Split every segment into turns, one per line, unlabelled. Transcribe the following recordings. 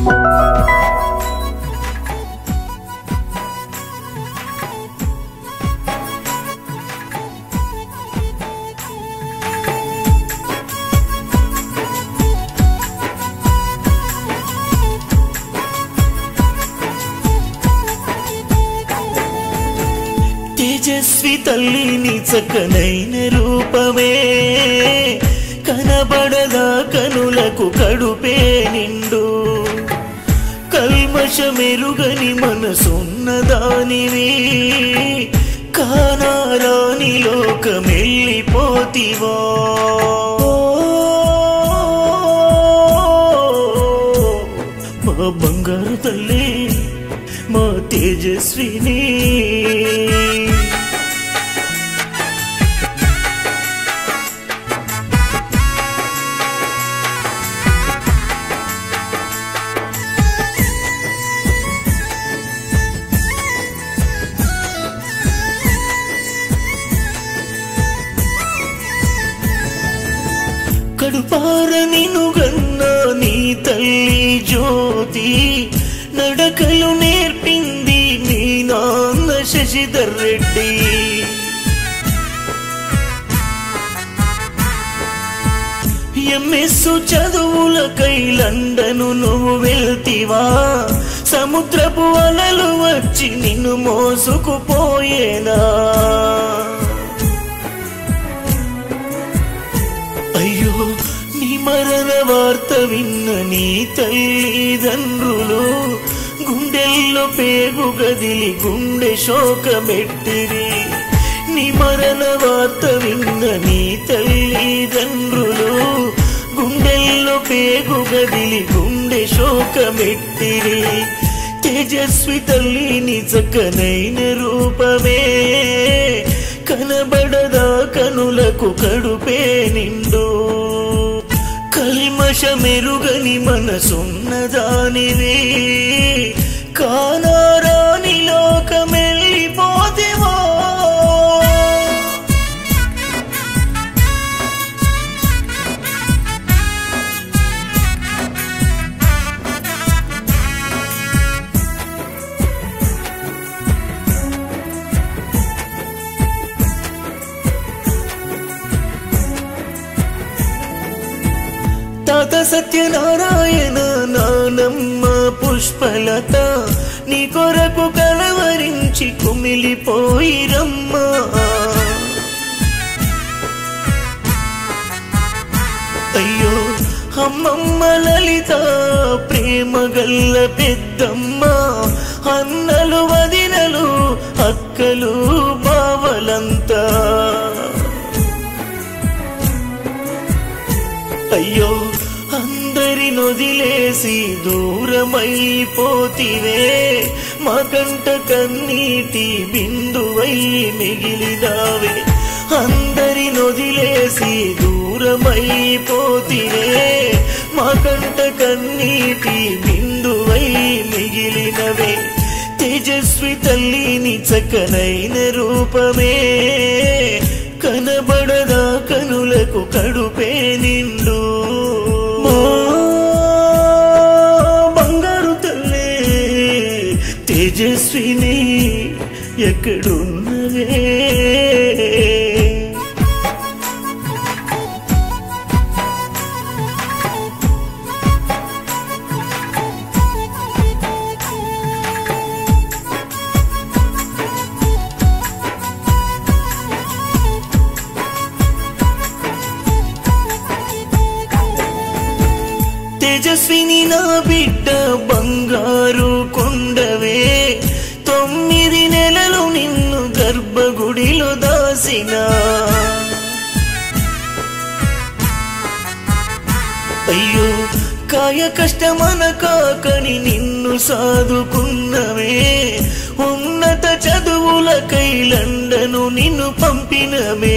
తేజస్వి తల్లిని చక్కనైన రూపమే కనబడదా కనులకు కడుపే నిండు కల్మషమెరుగని మనసున్నదానివి కానారాని లోకమెల్లిపోతివా మా బంగారు తల్లి మా తేజస్విని కడుపార నిను గన్న నీ తల్లి జ్యోతి నడకలు నేర్పింది నీ నాన్న శశిధర్ రెడ్డి ఎంఎస్ చదువులకై లండను నువ్వు వెళ్తివా సముద్రపు అలలు వచ్చి నిన్ను మోసుకుపోయేనా అయ్యో నీ మరణ వార్త విన్న నీ తల్లిదండ్రులు గుండెల్లో పేగు గదిలి గుండె శోకమెట్టిరి నీ మరణ వార్త విన్న నీ తల్లిదండ్రులు గుండెల్లో పేగు గదిలి గుండె శోకమెట్టిరి తేజస్వి తల్లిని చక్కనైన రూపమే కనబడదా కనులకు కడుపే నిండు కల్మషమెరుగని మనసున్నదానివి కానారాని లోకమెల్లిపోతివా తాత సత్యనారాయణ నానమ్మ పుష్పలత నీ కొరకు కలవరించి కుమిలిపోయిరమ్మా అయ్యో అమ్మమ్మ లలిత ప్రేమ గల్ల పెద్దమ్మ అన్నలు వదినలు అక్కలు బావలంతా అయ్యో అందరి నొదిలేసి దూరమైపోతివే మా కంట కన్నీటి బిందువై మిగిలినావే అందరి నొదిలేసి దూరమైపోతివే మా కంట కన్నీటి బిందువై మిగిలినవే తేజస్వి తల్లిని చక్కనైన రూపమే కనబడదా కనులకు కడుపే నిండు మా బంగారు తల్లి తేజస్విని ఎక్కడున్నవే తేజస్విని నా బిడ్డ బంగారు కొండవే తొమ్మిది నెలలు నిన్ను గర్భగుడిలో దాసిన అయ్యో కాయ కష్టమన కాకని నిన్ను సాదుకున్నవే ఉన్నత చదువులకై లండను నిన్ను పంపినమే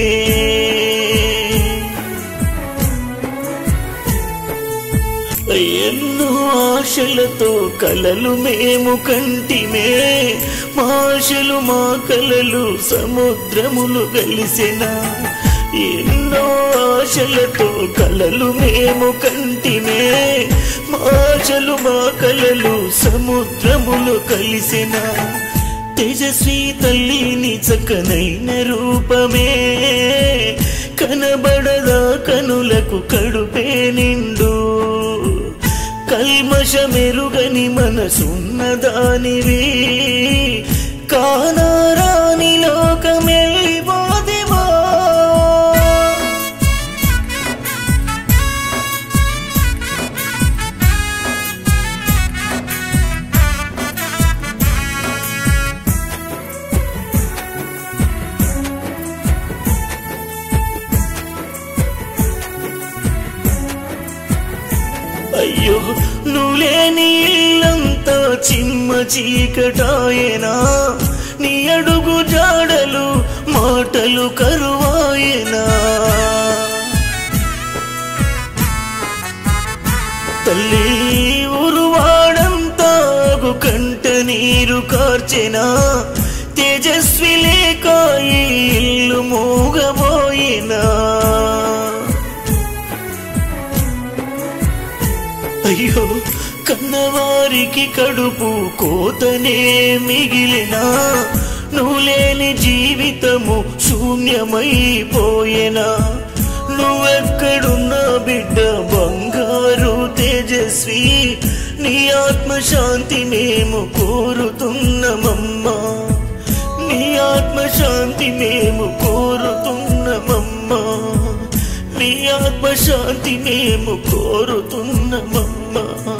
ఎన్నో ఆశలతో కలలు మేము కంటిమే మా ఆశలు మా కలలు సముద్రములు కలిసిన ఎన్నో ఆశలతో కలలు మేము కంటిమే మాచలు మా కలలు సముద్రములు కలిసిన తేజస్వి తల్లిని చక్కనైన రూపమే కనబడదా కనులకు కడుపే నిండు కల్మషమెరుగని మనసున్నదానివి కానారాని లోకమెల్లిపోదివా అయ్యో నువ్వులేని ఇల్లంతా చిమ్మ చీకటాయనా నీ అడుగు జాడలు మాటలు కరువాయనా తల్లి ఉరువాడంతాగు కంట నీరు కార్చెనా తేజస్వి లేక ఈ ఇల్లు మోగబోయినా అయ్యో కన్నవారికి కడుపు కోతనే మిగిలిన నువ్వు లేని జీవితము శూన్యమైపోయేనా నువ్వెక్కడున్నా బిడ్డ బంగారు తేజస్వి నీ ఆత్మశాంతి మేము కోరుతున్నమమ్మా నీ ఆత్మశాంతి మేము కోరుతున్నమమ్మా నీ ఆత్మశాంతి మేము కోరుతున్నమమ్మా